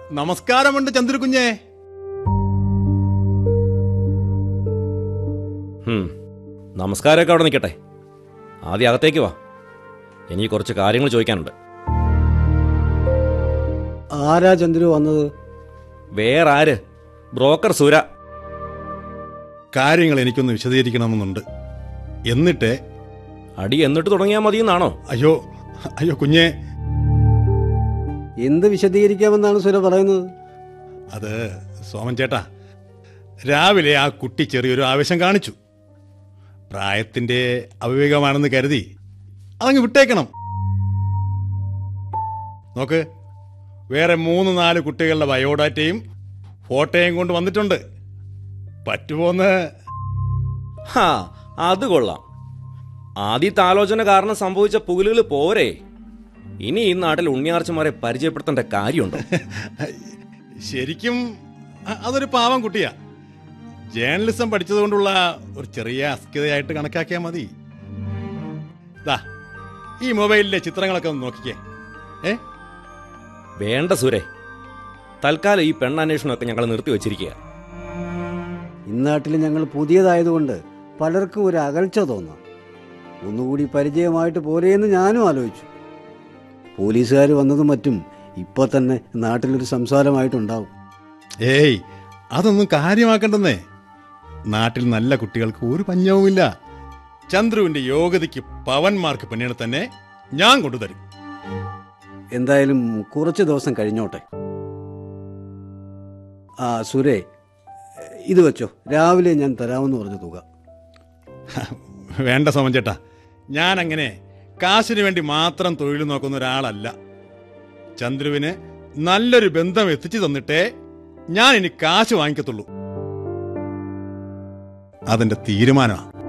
നമസ്കാരമുണ്ട് ചന്ദ്രകുഞ്ഞേ ഹും, നമസ്കാരമൊക്കെ അവിടെ നിൽക്കട്ടെ ആദ്യം അകത്തേക്ക് വാ എനിക്ക് കുറച്ച് കാര്യങ്ങൾ ചോദിക്കാനുണ്ട് ആരാ ചന്ദ്രു വന്നത് വേറെ ആര് ബ്രോക്കർ സുര കാര്യങ്ങൾ എനിക്കൊന്ന് വിശദീകരിക്കണമെന്നുണ്ട് എന്നിട്ട് അടി എന്നിട്ട് തുടങ്ങിയാൽ മതിയെന്നാണോ അയ്യോ അയ്യോ കുഞ്ഞേ എന്ത് വിശദീകരിക്കാമെന്നാണ് സുര പറയുന്നത് അത് സോമൻ ചേട്ടാ രാവിലെ ആ കുട്ടി ചെറിയൊരു ആവേശം കാണിച്ചു പ്രായത്തിന്റെ അവിവേകമാണെന്ന് കരുതി അതങ്ങ് വിട്ടേക്കണം നോക്ക് വേറെ മൂന്ന് നാല് കുട്ടികളുടെ ബയോഡാറ്റയും ഫോട്ടോയും കൊണ്ട് വന്നിട്ടുണ്ട് പറ്റുമോന്ന് ഹാ അത് കൊള്ളാം ആദ്യത്തെ ആലോചന കാരണം സംഭവിച്ച പുകലുകൾ പോരെ ഇനി ഈ നാട്ടിൽ ഉണ്ണിയാർച്ചമാരെ പരിചയപ്പെടുത്തേണ്ട കാര്യമുണ്ടോ ശരിക്കും അ- അതൊരു പാവം കുട്ടിയാ ജേർണലിസം പഠിച്ചതുകൊണ്ടുള്ള ഒരു ചെറിയ അസ്കിതയായിട്ട് കണക്കാക്കിയാൽ മതി ദാ ഈ മൊബൈലിലെ ചിത്രങ്ങളൊക്കെ ഒന്ന് നോക്കിക്കേ ഏ വേണ്ട സുരേ തൽക്കാലം ഈ പെണ്ണന്വേഷണമൊക്കെ ഞങ്ങൾ നിർത്തി വെച്ചിരിക്കുക ഇന്നാട്ടിൽ ഞങ്ങൾ പുതിയതായതുകൊണ്ട് പലർക്കും ഒരു അകൽച്ച തോന്നാം ഒന്നുകൂടി പരിചയമായിട്ട് പോരെയെന്ന് ഞാനും ആലോചിച്ചു പോലീസുകാർ വന്നതും മറ്റും ഇപ്പൊ തന്നെ നാട്ടിലൊരു സംസാരമായിട്ടുണ്ടാവും ഏയ് അതൊന്നും കാര്യമാക്കണ്ടെന്നേ നാട്ടിൽ നല്ല കുട്ടികൾക്ക് ഒരു പഞ്ഞവുമില്ല ചന്ദ്രുവിന്റെ യോഗ്യതയ്ക്ക് പവന്മാർക്ക് പെണ്ണിനെ തന്നെ ഞാൻ കൊണ്ടുതരും എന്തായാലും കുറച്ച് ദിവസം കഴിഞ്ഞോട്ടെ ആ സുരേ ഇത് വെച്ചോ രാവിലെ ഞാൻ തരാമെന്ന് പറഞ്ഞ തുക വേണ്ട സോമൻ ചേട്ടാ ഞാൻ അങ്ങനെ കാശിന് വേണ്ടി മാത്രം തൊഴിൽ നോക്കുന്ന ഒരാളല്ല ചന്ദ്രുവിന് നല്ലൊരു ബന്ധം എത്തിച്ചു തന്നിട്ടേ ഞാൻ ഇനി കാശ് വാങ്ങിക്കത്തുള്ളൂ അതെന്റെ തീരുമാനമാണ്